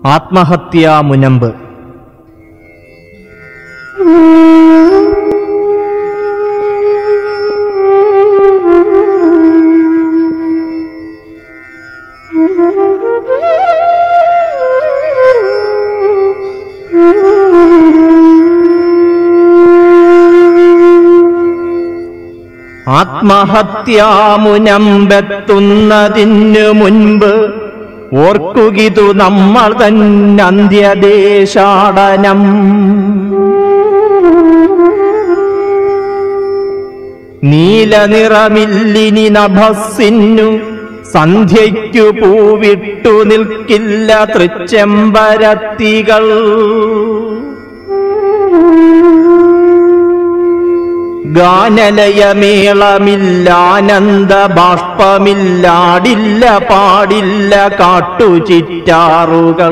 ആത്മഹത്യാ മുനമ്പ് ആത്മഹത്യാമുനമ്പെത്തുന്നതിനു മുൻപ് ഓർക്കുകിതു നമ്മൾ തന്നന്ത്യദേശാടനം നീലനിറമില്ലിനി നഭസ്സിന്നു സന്ധ്യയ്ക്കു പൂവിട്ടു നിൽക്കില്ല തൃച്ചെമ്പരത്തികൾ ഗാനലയമേളമില്ലാനന്ദ ബാഷ്പമില്ലാടില്ല പാടില്ല കാട്ടുചിറ്റാറുകൾ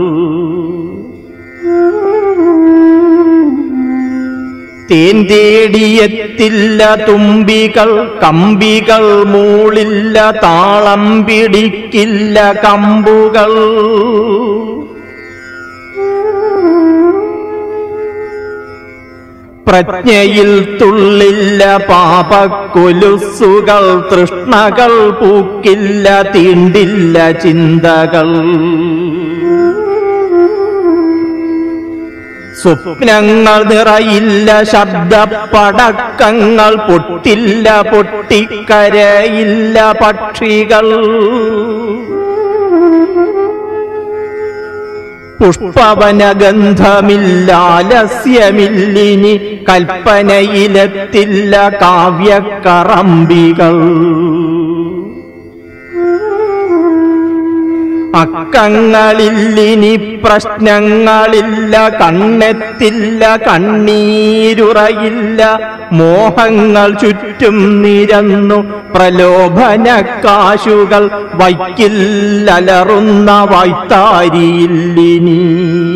തേൻ തേടിയെത്തില്ല തുമ്പികൾ കമ്പികൾ മൂളില്ല താളം പിടിക്കില്ല കമ്പുകൾ പ്രജ്ഞയിൽ തുള്ളില്ല പാപക്കൊലുസുകൾ തൃഷ്ണകൾ പൂക്കില്ല തീണ്ടില്ല ചിന്തകൾ സ്വപ്നങ്ങൾ നിറയില്ല ശബ്ദപ്പടക്കങ്ങൾ പൊട്ടില്ല പൊട്ടിക്കരയില്ല പക്ഷികൾ പുഷ്പവനഗന്ധമില്ലാലസ്യമില്ലിനി കൽപ്പനയിലെത്തില്ല കാവ്യക്കറമ്പികൾ അക്കങ്ങളില്ലിനി പ്രശ്നങ്ങളില്ല കണ്ണെത്തില്ല കണ്ണീരുറയില്ല മോഹങ്ങൾ ചുറ്റും നിരന്നു പ്രലോഭന കാശുകൾ വൈക്കില്ലലറുന്ന വായ്ത്താരിയില്ലിനി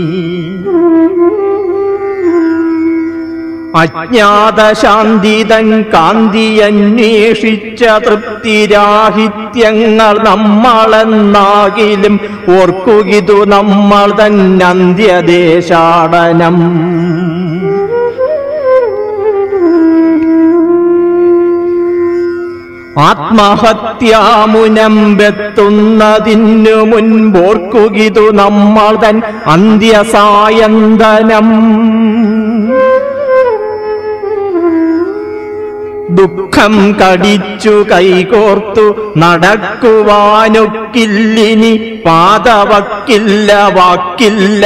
അജ്ഞാതശാന്തിതൻ കാന്തി അന്വേഷിച്ച തൃപ്തിരാഹിത്യങ്ങൾ നമ്മളെന്നാകിലും ഓർക്കുകിതു നമ്മൾ തന്നന്ത്യദേശാടനം ആത്മഹത്യാമുനമ്പെത്തുന്നതിനു മുൻപോർക്കുകിതു നമ്മൾ തൻ അന്ത്യസായന്തനം ദുഃഖം കടിച്ചു കൈകോർത്തു നടക്കുവാനൊക്കില്ലിനി പാതവക്കില്ല വാക്കില്ല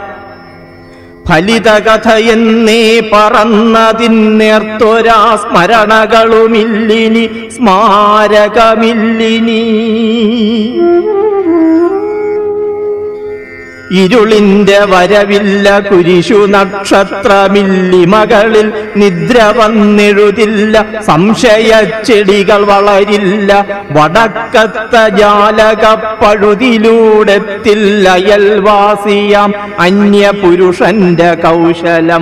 ഫലിതകഥയെന്നേ പറന്നതിന്നേർത്തൊരാ സ്മരണകളുമില്ലിനി സ്മാരകമില്ലിനി ഇരുളിന്റെ വരവില്ല കുരിശു നക്ഷത്രമില്ലി മകളിൽ നിദ്ര വന്നെഴുതില്ല സംശയച്ചെടികൾ വളരില്ല വടക്കത്ത ജാലക പഴുതിലൂടെത്തില്ല അയൽവാസിയാം അന്യപുരുഷന്റെ കൗശലം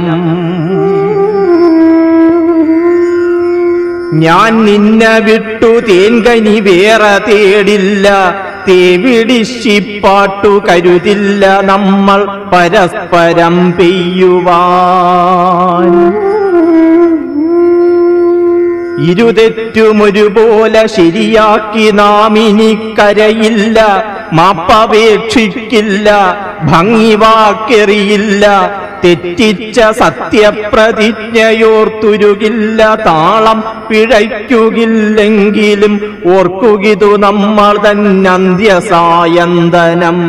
ഞാൻ നിന്നെ വിട്ടു തേൻകനി വേറെ തേടില്ല തേവിടിശിപ്പാട്ടു കരുതില്ല നമ്മൾ പരസ്പരം പെയ്യുവാൻ ഇരുതെറ്റുമൊരുപോലെ ശരിയാക്കി നാം ഇനി കരയില്ല മാപ്പപേക്ഷിക്കില്ല ഭംഗി വാക്കെറിയില്ല തെറ്റിച്ച സത്യപ്രതിജ്ഞയോർത്തുരുകില്ല താളം പിഴയ്ക്കുകില്ലെങ്കിലും ഓർക്കുകിതു നമ്മൾ തന്നന്ത്യസായന്തനം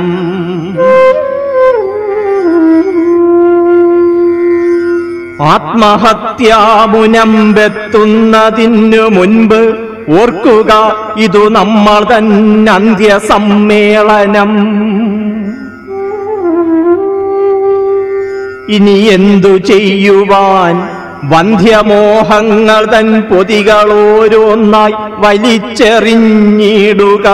ആത്മഹത്യാമുനമ്പെത്തുന്നതിനു മുൻപ് ഓർക്കുക ഇതു നമ്മൾ തന്നന്ത്യ സമ്മേളനം ഇനി എന്തു ചെയ്യുവാൻ വന്ധ്യമോഹങ്ങൾ തൻ പൊതികളോരോന്നായി വലിച്ചെറിഞ്ഞിടുക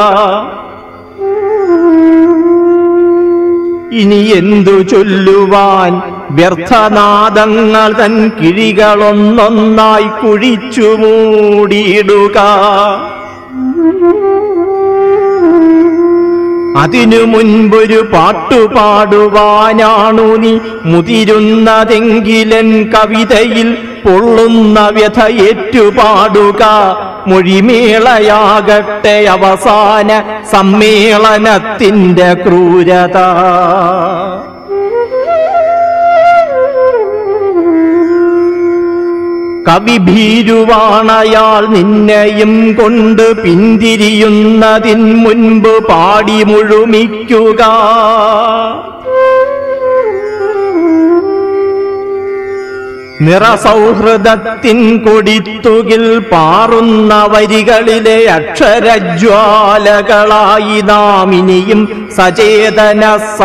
ഇനി എന്തു ചൊല്ലുവാൻ വ്യർത്ഥനാദങ്ങൾ തൻ കിഴികളൊന്നൊന്നായി കുഴിച്ചു മൂടിയിടുക അതിനു മുൻപൊരു പാട്ടുപാടുവാനാണു നീ മുതിരുന്നതെങ്കിലൻ കവിതയിൽ പൊള്ളുന്ന വ്യഥ ഏറ്റുപാടുക മൊഴിമേളയാകട്ടെ അവസാന സമ്മേളനത്തിന്റെ ക്രൂരത കവി ഭീരുവാണയാൾ നിന്നെയും കൊണ്ട് പിന്തിരിയുന്നതിൻ മുൻപ് പാടി മുഴുമിക്കുക നിറസൗഹൃദത്തിൻ കൊടിത്തുകിൽ പാറുന്ന വരികളിലെ അക്ഷരജ്വാലകളായി നാം ഇനിയും സചേതന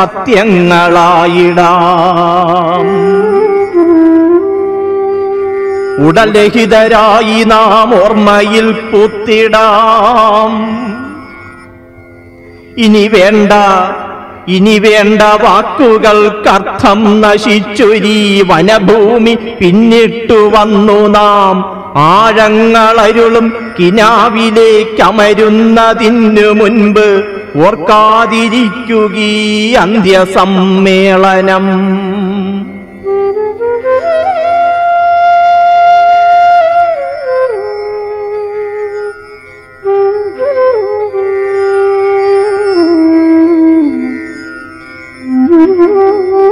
സത്യങ്ങളായിടാം ഉടലഹിതരായി നാം ഓർമ്മയിൽ പുത്തിടാം ഇനി വേണ്ട ഇനി വേണ്ട വാക്കുകൾക്കർത്ഥം നശിച്ചൊരീ വനഭൂമി പിന്നിട്ടു വന്നു നാം ആഴങ്ങളരുളും കിനാവിലേക്കമരുന്നതിനു മുൻപ് ഓർക്കാതിരിക്കുകീ അന്ത്യസമ്മേളനം Mm-hmm.